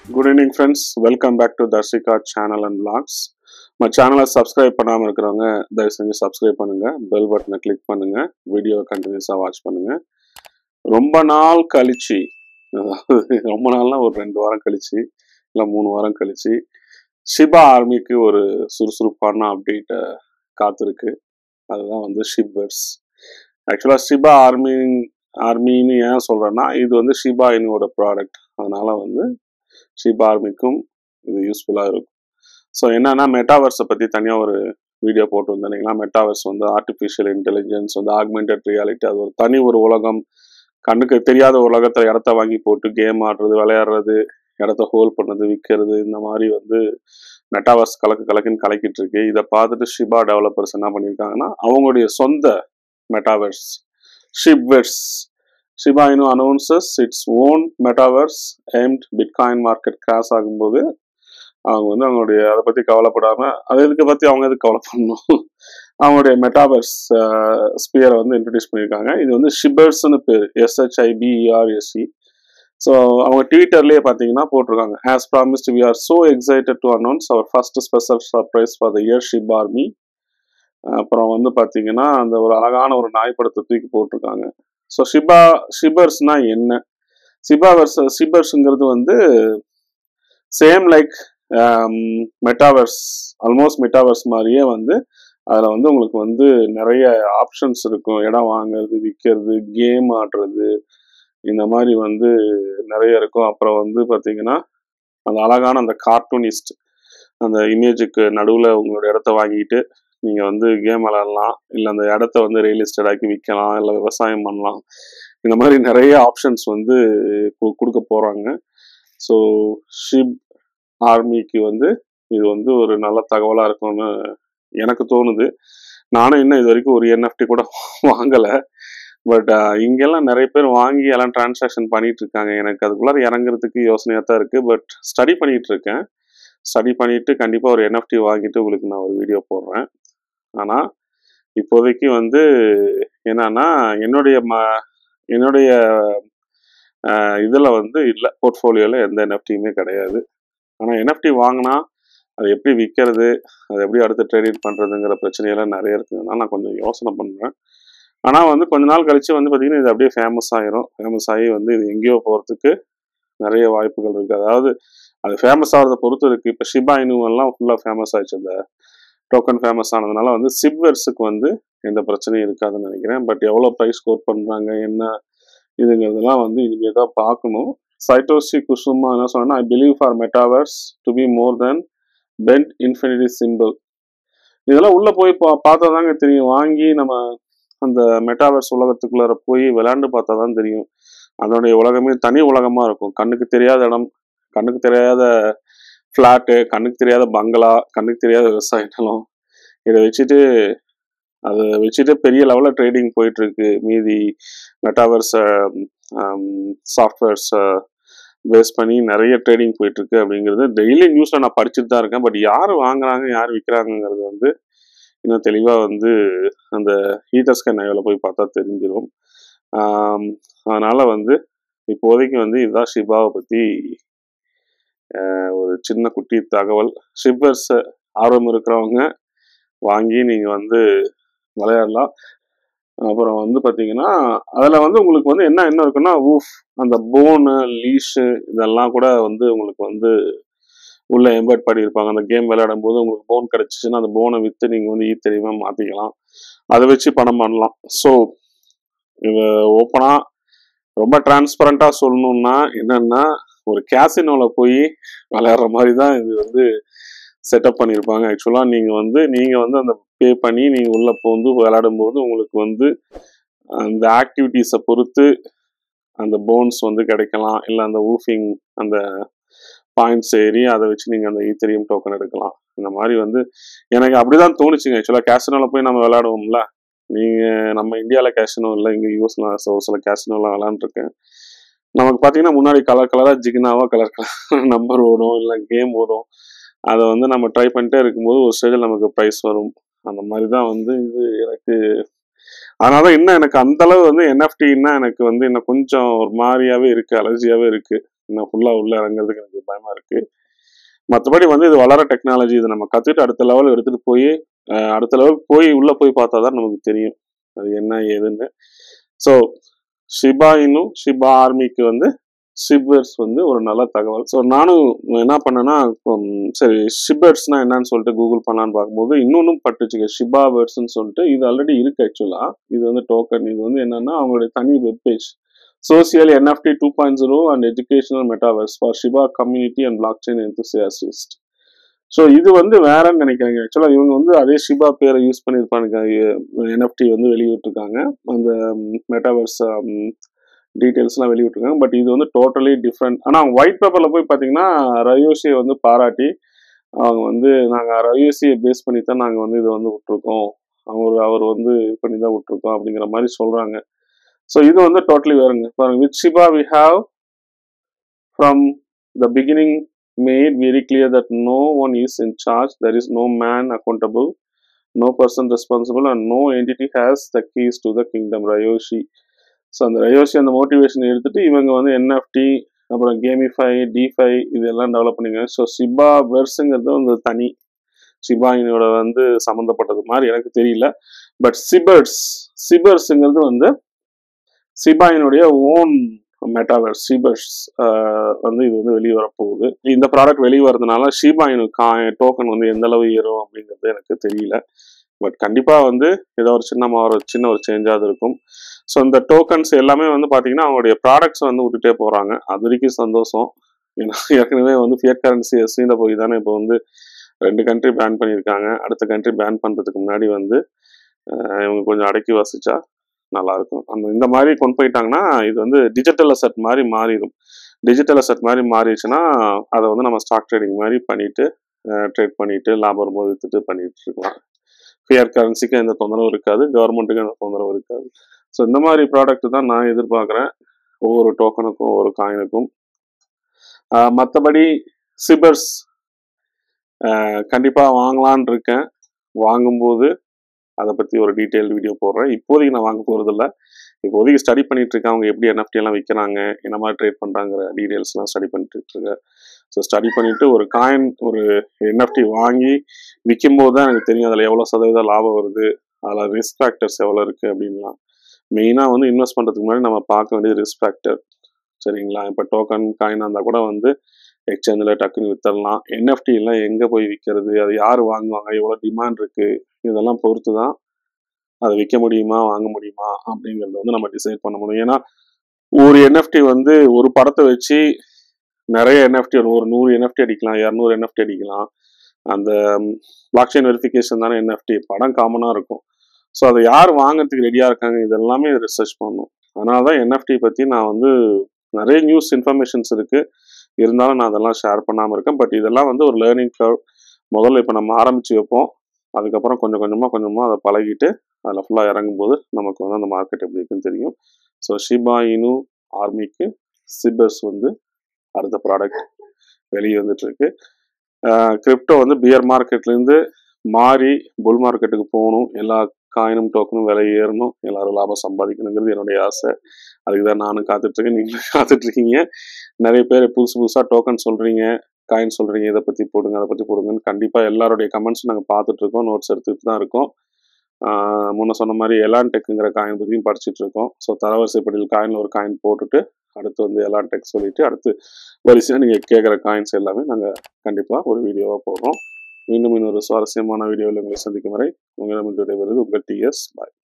Good evening friends welcome back to Darshika channel and vlogs நம்ம சேனலை subscribe பண்ணாமல் இருக்கிறவங்க தயவு செஞ்சு சப்ஸ்கிரைப் பண்ணுங்க பெல் பட்டனை கிளிக் பண்ணுங்க வீடியோவை கண்டினியூஸாக வாட்ச் பண்ணுங்க ரொம்ப நாள் கழிச்சு அதாவது ரொம்ப நாள்னா ஒரு ரெண்டு வாரம் கழிச்சு இல்லை மூணு வாரம் கழிச்சு ஷிபா ஆர்மிக்கு ஒரு சுறுசுறுப்பான அப்டேட்டை காத்திருக்கு அதுதான் வந்து ஷிப்பர்ஸ் ஆக்சுவலாக ஷிபா ஆர்மி ஆர்மின்னு ஏன் சொல்கிறேன்னா இது வந்து ஷிபா இனுவோட ப்ராடக்ட் அதனால வந்து ஷிபா ஆர்மிக்கும் இது யூஸ்ஃபுல்லாக இருக்கும் ஸோ என்னன்னா மெட்டாவர்ஸை பற்றி தனியாக ஒரு வீடியோ போட்டு வந்தேன் இல்லைங்களா மெட்டாவர்ஸ் வந்து ஆர்டிஃபிஷியல் இன்டெலிஜென்ஸ் வந்து ஆக்மெண்டட் ரியாலிட்டி அது ஒரு தனி ஒரு உலகம் கண்ணுக்கு தெரியாத உலகத்தில் இடத்த வாங்கி போட்டு கேம் ஆடுறது விளையாடுறது இடத்த ஹோல்ட் பண்ணுறது விற்கிறது இந்த மாதிரி வந்து மெட்டாவர்ஸ் கலக்கு கலக்குன்னு கலக்கிட்டு இருக்கு இதை பார்த்துட்டு ஷிபா டெவலப்பர்ஸ் என்ன பண்ணியிருக்காங்கன்னா அவங்களுடைய சொந்த metaverse Shibverse Shiba Inu announces its own metaverse aimed bitcoin market cross ஆகும்போது அவங்க வந்து அவங்களுடைய அதை பற்றி கவலைப்படாமல் அதை இதுக்கு பற்றி அவங்க எதுக்கு கவலை பண்ணணும் அவங்களுடைய மெட்டாவர்ஸ் ஸ்பியரை வந்து இன்ட்ரடியூஸ் பண்ணியிருக்காங்க இது வந்து ஷிபர்ஸ்னு பேர் எஸ்ஹெச்ஐபிஇஆர்எஸ்சி ஸோ அவங்க ட்விட்டர்லேயே பார்த்தீங்கன்னா போட்டிருக்காங்க as promised we are so excited to announce our first special surprise for the year Shib army அப்புறம் வந்து பார்த்தீங்கன்னா அந்த ஒரு அழகான ஒரு நாய்ப்படத்தை தூக்கி போட்டிருக்காங்க ஸோ ஷிபா ஷிபர்ஸ்னா என்ன சிபாவர்ஸ் சிபர்ஸுங்கிறது வந்து same like metaverse almost metaverse மாதிரியே வந்து அதில் வந்து உங்களுக்கு வந்து நிறைய ஆப்ஷன்ஸ் இருக்கும் இடம் வாங்குறது விற்கிறது கேம் ஆடுறது இந்த மாதிரி வந்து நிறைய இருக்கும் அப்புறம் வந்து பார்த்தீங்கன்னா அந்த அழகான அந்த கார்ட்டூனிஸ்ட் அந்த இமேஜுக்கு நடுவில் உங்களோட இடத்த வாங்கிட்டு நீங்கள் வந்து கேம் விளாட்லாம் இல்லை அந்த இடத்த வந்து ரியல் எஸ்டேட் ஆக்கி விற்கலாம் இல்லை விவசாயம் பண்ணலாம் இந்த மாதிரி நிறைய ஆப்ஷன்ஸ் வந்து கு- கொடுக்க போகிறாங்க ஸோ ஷிப் ஆர்மிக்கு வந்து இது வந்து ஒரு நல்ல தகவலாக இருக்கும்னு எனக்கு தோணுது நானும் இன்னும் இது வரைக்கும் ஒரு என்எஃப்டி கூட வாங்கலை பட் இங்கெல்லாம் நிறைய பேர் வாங்கி எல்லாம் டிரான்சாக்ஷன் பண்ணிட்டு இருக்காங்க எனக்கு அதுக்குள்ளார இறங்குறதுக்கு யோசனையாக தான் இருக்குது பட் ஸ்டடி பண்ணிட்டு இருக்கேன் ஸ்டடி பண்ணிட்டு கண்டிப்பாக ஒரு என்எஃப்டி வாங்கிட்டு உங்களுக்கு நான் ஒரு வீடியோ போடுறேன் ஆனால் இப்போதைக்கு வந்து என்னன்னா என்னுடைய ம என்னுடைய இதில் வந்து இல்லை போர்ட்ஃபோலியோவில் எந்த என்எஃப்டியுமே கிடையாது ஆனால் என்எஃப்டி வாங்கினா அது எப்படி விற்கிறது அது எப்படி அடுத்து ட்ரேடிங் பண்ணுறதுங்கிற பிரச்சனையெல்லாம் நிறைய இருக்குதுனால நான் கொஞ்சம் யோசனை பண்ணுறேன் ஆனால் வந்து கொஞ்ச நாள் கழிச்சு வந்து பார்த்தீங்கன்னா இது அப்படியே ஃபேமஸ் ஆயிரும் ஃபேமஸ் ஆகி வந்து இது எங்கேயோ போகிறதுக்கு நிறைய வாய்ப்புகள் இருக்குது அதாவது அது ஃபேமஸ் ஆகிறத பொறுத்து இருக்குது இப்போ ஷிபா இனுவெல்லாம் ஃபுல்லாக ஃபேமஸ் ஆயிடுச்சு அந்த டோக்கன் ஃபேமஸ் ஆனதுனால வந்து சிப்வெர்ஸுக்கு வந்து எந்த பிரச்சனையும் இருக்காதுன்னு நினைக்கிறேன் பட் எவ்வளோ ப்ரைஸ் கோட் பண்ணுறாங்க என்ன இதுங்கிறதெல்லாம் வந்து இனிமேல் தான் பார்க்கணும் சைட்டோசி குசுமா என்ன சொன்னா I believe for metaverse to be more than bent infinity simple இதெல்லாம் உள்ள போய் பா பார்த்தா தாங்க தெரியும் வாங்கி நம்ம அந்த மெட்டாவர்ஸ் உலகத்துக்குள்ளார போய் விளையாண்டு பார்த்தா தான் தெரியும் அதனுடைய உலகமே தனி உலகமா இருக்கும் கண்ணுக்கு தெரியாத இடம் கண்ணுக்கு தெரியாத ஃப்ளாட்டு கண்ணுக்கு தெரியாத பங்களா கண்ணுக்கு தெரியாத விவசாய நிலம் இதை வச்சுட்டு அதை வச்சுட்டு பெரிய லெவலில் ட்ரேடிங் போயிட்டு இருக்கு மீதி மெட்டாவர்ஸ் சாஃப்ட்வேர்ஸ் பேஸ் பண்ணி நிறைய ட்ரேடிங் போயிட்டு இருக்கு அப்படிங்கிறது டெய்லி நியூஸ்ல நான் படிச்சுட்டு தான் இருக்கேன் பட் யார் வாங்குறாங்க யார் விற்கிறாங்கங்கிறது வந்து இன்னும் தெளிவாக வந்து அந்த ஹீட்டர்ஸ்கன் நைவில் போய் பார்த்தா தெரிஞ்சிடும் ஆம், அதனால வந்து இப்போதைக்கு வந்து இதுதான் ஷிபாவை பற்றி ஒரு சின்ன குட்டி தகவல் ஷிப்பர்ஸ் ஆர்வம் இருக்கிறவங்க வாங்கி நீங்கள் வந்து விளையாடலாம் அப்புறம் வந்து பார்த்தீங்கன்னா அதில் வந்து உங்களுக்கு வந்து என்ன என்ன இருக்குன்னா ஊஃப் அந்த போனு லீஷு இதெல்லாம் கூட வந்து உங்களுக்கு வந்து உள்ள எம்பர்ட் பண்ணியிருப்பாங்க அந்த கேம் விளையாடும் போது உங்களுக்கு போன் கிடச்சிச்சுன்னா அந்த போனை விற்று நீங்கள் வந்து ஈ தெரியுமா மாற்றிக்கலாம் அதை வச்சு பணம் பண்ணலாம் ஸோ இது ஓப்பனாக ரொம்ப டிரான்ஸ்பரண்ட்டாக சொல்லணும்னா என்னன்னா ஒரு கேசினோவில் போய் விளையாடுற மாதிரி தான் இது வந்து செட்டப் பண்ணியிருப்பாங்க ஆக்சுவலாக நீங்கள் வந்து நீங்கள் வந்து அந்த பே பண்ணி நீங்கள் உள்ளே வந்து விளையாடும்போது உங்களுக்கு வந்து அந்த ஆக்டிவிட்டீஸை பொறுத்து அந்த போன்ஸ் வந்து கிடைக்கலாம் இல்லை அந்த ஊஃபிங் அந்த பாயிண்ட்ஸ் ஏறி அதை வச்சு நீங்கள் அந்த ஈத்தரியம் டோக்கன் எடுக்கலாம் இந்த மாதிரி வந்து எனக்கு அப்படிதான் தோணுச்சுங்க ஆக்சுவலாக கேசினோவில் போய் நம்ம விளையாடுவோம்ல நீங்கள் நம்ம இந்தியாவில் கேசினோ இல்லை இங்கே யூஎஸ்ல ஒரு சில கேசினோலாம் விளையாண்டுருக்கேன் நமக்கு பார்த்தீங்கன்னா முன்னாடி கலர் கலராக ஜிகினாவா கலர் கலர் நம்பர் ஓடும் இல்லை கேம் ஓடும் அதை வந்து நம்ம ட்ரை பண்ணிட்டே இருக்கும்போது ஒரு ஸ்டேஜில் நமக்கு ப்ரைஸ் வரும் அந்த மாதிரி தான் வந்து இது எனக்கு அதனால தான் இன்னும் எனக்கு அந்த அளவு வந்து என்எஃப்டின்னா எனக்கு வந்து இன்னும் கொஞ்சம் ஒரு மாதிரியாவே இருக்கு அலர்ஜியாவே இருக்கு இன்னும் ஃபுல்லாக உள்ள இறங்குறதுக்கு எனக்கு பயமா இருக்கு மற்றபடி வந்து இது வளர டெக்னாலஜி இதை நம்ம கற்றுட்டு அடுத்த லெவல் எடுத்துகிட்டு போய் அஹ், அடுத்த லெவல் போய் உள்ளே போய் பார்த்தா தான் நமக்கு தெரியும் அது என்ன ஏதுன்னு ஸோ ஷிபா இனு ஷிபா ஆர்மிக்கு வந்து ஷிபர்ஸ் வந்து ஒரு நல்ல தகவல் ஸோ நானும் என்ன பண்ணேன்னா உம், சரி ஷிபர்ஸ்னா என்னன்னு சொல்லிட்டு கூகுள் பண்ணலான்னு பார்க்கும்போது இன்னொன்னும் பட்டுச்சுங்க ஷிபா வேர்ட்ஸ்னு சொல்லிட்டு இது ஆல்ரெடி இருக்கு ஆக்சுவலா இது வந்து டோக்கன் இது வந்து என்னன்னா அவங்களுடைய தனி webpage social NFT two point zero and educational metaverse for Shiba community and blockchain enthusiast so இது வந்து வேறன்னு நினைக்கிறாங்க ஆக்சுவலாக இவங்க வந்து அதே ஷிபா பேரை யூஸ் பண்ணியிருப்பாங்க என்எஃப்டி வந்து வெளியிட்டிருக்காங்க அந்த மெட்டாவர்ஸ் டீட்டெயில்ஸ்லாம் வெளியிட்டிருக்காங்க பட் இது வந்து டோட்டலி டிஃப்ரெண்ட் ஆனால் ஒயிட் பேப்பரில் போய் பார்த்தீங்கன்னா ரயோஷியை வந்து பாராட்டி அவங்க வந்து நாங்கள் ரயோஷியை பேஸ் பண்ணி தான் நாங்கள் வந்து இதை வந்து விட்டுருக்கோம் அவர் அவர் வந்து இது பண்ணி தான் விட்டுருக்கோம் அப்படிங்கிற மாதிரி சொல்கிறாங்க ஸோ இது வந்து டோட்டலி வேறுங்க பாருங்க with Shiba we have from the beginning made very clear that no one is in charge, there is no man accountable, no person responsible, and no entity has the keys to the kingdom. Rayoshi. So அந்த Ryoshi அந்த motivation எடுத்துட்டு இவங்க வந்து NFT அப்புறம் gamify DeFi இதெல்லாம் develop பண்ணிங்க so சிபா வெர்ஸுங்கிறது வந்து தனி சிபாயினோட வந்து சம்மந்தப்பட்டது மாதிரி எனக்கு தெரியல பட் சிபர்ஸ் சிபர்ஸுங்கிறது வந்து சிபாயினுடைய ஓன் மெட்டாவர்ஸ் ஷீபர்ஸ் வந்து இது வந்து வெளியே வரப்போகுது இந்த ப்ராடக்ட் வெளியே வரதுனால ஷீபாயின் கா டோக்கன் வந்து எந்த அளவு ஏறும் அப்படிங்கிறது எனக்கு தெரியல பட் கண்டிப்பாக வந்து ஏதோ ஒரு சின்ன ஒரு சின்ன ஒரு சேஞ்சாவது இருக்கும் ஸோ இந்த டோக்கன்ஸ் எல்லாமே வந்து பார்த்தீங்கன்னா அவங்களுடைய ப்ராடக்ட்ஸ் வந்து விட்டுட்டே போகிறாங்க அது வரைக்கும் சந்தோஷம் ஏன்னா ஏற்கனவே வந்து ஃபியட் கரன்சி எஸ்சியில் போய் தானே இப்போ வந்து ரெண்டு கண்ட்ரி பேன் பண்ணியிருக்காங்க அடுத்த கண்ட்ரி பேன் பண்ணுறதுக்கு முன்னாடி வந்து அஹ், இவங்க கொஞ்சம் அடக்கி வாசிச்சா நல்லா இருக்கும் அந்த இந்த மாதிரி கொண்டு போயிட்டாங்கன்னா இது வந்து டிஜிட்டல் அசெட் மாதிரி மாறிடும் டிஜிட்டல் அசெட் மாதிரி மாறிடுச்சுன்னா அதை வந்து நம்ம ஸ்டாக் ட்ரேடிங் மாதிரி பண்ணிட்டு ட்ரேட் பண்ணிட்டு லாபம் வரும்போது வித்துட்டு பண்ணிட்டு இருக்கலாம் ஃபியர் கரன்சிக்கு எந்த தொந்தரவும் இருக்காது கவர்மெண்ட்டுக்கு எந்த தொந்தரவும் இருக்காது ஸோ இந்த மாதிரி ப்ராடக்ட் தான் நான் எதிர்பார்க்குறேன் ஒவ்வொரு டோக்கனுக்கும் ஒவ்வொரு காயினுக்கும் மற்றபடி சிபர்ஸ் கண்டிப்பாக வாங்கலான் இருக்கேன் வாங்கும்போது அதை பற்றி ஒரு டீட்டெயில் வீடியோ போடுறேன் இப்போதைக்கு நான் வாங்க போகிறதில்ல இப்போதைக்கு ஸ்டடி பண்ணிட்டு இருக்கேன் அவங்க எப்படி NFT எல்லாம் விற்கிறாங்க என்ன மாதிரி ட்ரேட் பண்ணுறாங்கிற டீட்டெயில்ஸ்லாம் ஸ்டடி பண்ணிட்டு இருக்கேன் ஸோ ஸ்டடி பண்ணிட்டு ஒரு காயின் ஒரு என்எஃப்டி வாங்கி விற்கும்போது தான் எனக்கு தெரியும் அதில் எவ்வளோ சதவீதம் லாபம் வருது அதில் ரிஸ்க் ஃபேக்டர்ஸ் எவ்வளோ இருக்குது அப்படின்லாம் மெயினாக வந்து இன்வெஸ்ட் பண்ணுறதுக்கு முன்னாடி நம்ம பார்க்க வேண்டியது ரிஸ்க் ஃபேக்டர் சரிங்களா இப்போ டோக்கன் காயின் இருந்தால் கூட வந்து எக்ஸ்சேஞ்சில் டக்குன்னு வித்தரலாம் என்எஃப்டி எல்லாம் எங்கே போய் விற்கிறது அது யார் வாங்குவாங்க எவ்வளோ டிமாண்ட் இருக்குது இதெல்லாம் பொறுத்து தான் அதை விற்க முடியுமா வாங்க முடியுமா அப்படிங்கிறத வந்து நம்ம டிசைட் பண்ண முடியும் ஏன்னா ஒரு என்எஃப்டி வந்து ஒரு படத்தை வச்சு நிறைய என்எஃப்டி ஒரு நூறு என்எஃப்டி அடிக்கலாம் இரநூறு என்எஃப்டி அடிக்கலாம் அந்த பிளாக் செயின் வெரிஃபிகேஷன் தானே என்எஃப்டி படம் காமனாக இருக்கும் ஸோ அதை யார் வாங்குறதுக்கு ரெடியாக இருக்காங்க இது எல்லாமே ரிசர்ச் பண்ணணும் அதனால தான் என்எஃப்டி பற்றி நான் வந்து நிறைய நியூஸ் இன்ஃபர்மேஷன்ஸ் இருக்குது இருந்தாலும் நான் அதெல்லாம் ஷேர் பண்ணாமல் இருக்கேன் பட் இதெல்லாம் வந்து ஒரு லேர்னிங் கர்வ் முதல்ல இப்போ நம்ம ஆரம்பித்து வைப்போம் அதுக்கப்புறம் கொஞ்சம் கொஞ்சமாக கொஞ்சமாக அதை பழகிட்டு அதில் ஃபுல்லாக இறங்கும்போது நமக்கு வந்து அந்த மார்க்கெட் எப்படி இருக்குன்னு தெரியும் ஸோ ஷிபா இனு ஆர்மிக்கு சிபர்ஸ் வந்து அடுத்த ப்ராடக்ட் வெளியே வந்துட்டு இருக்கு கிரிப்டோ வந்து பியர் மார்க்கெட்லேருந்து மாறி புல் மார்க்கெட்டுக்கு போகணும் எல்லா காயினும் டோக்கனும் விலை ஏறணும் எல்லாரும் லாபம் சம்பாதிக்கணுங்கிறது என்னுடைய ஆசை அதுக்கு தான் நானும் காத்துட்ருக்கேன் நீங்களும் காத்துட்ருக்கீங்க நிறைய பேர் புதுசு புதுசாக டோக்கன் சொல்கிறீங்க காயின் சொல்கிறீங்க இதை பற்றி போடுங்க அதை பற்றி போடுங்கன்னு கண்டிப்பாக எல்லாருடைய கமெண்ட்ஸும் நாங்கள் பார்த்துட்ருக்கோம் நோட்ஸ் எடுத்துகிட்டு தான் இருக்கோம் ஆஹ் முன்ன சொன்ன மாதிரி எலான் டெக்குங்கிற காயின் பற்றியும் படிச்சுட்டு இருக்கோம் ஸோ தரவரிசைப்படியில் காயினில் ஒரு காயின் போட்டுட்டு அடுத்து வந்து எலான் டெக் சொல்லிட்டு அடுத்து வரிசையாக நீங்கள் கேட்குற காயின்ஸ் எல்லாமே நாங்கள் கண்டிப்பாக ஒரு வீடியோவாக போடுறோம் மீண்டும் இன்னொரு சுவாரஸ்யமான வீடியோவில் உங்களை சந்திக்கும் வரை உங்களிடம் விடைபெறுவது உங்கள் டிஎஸ் பாய்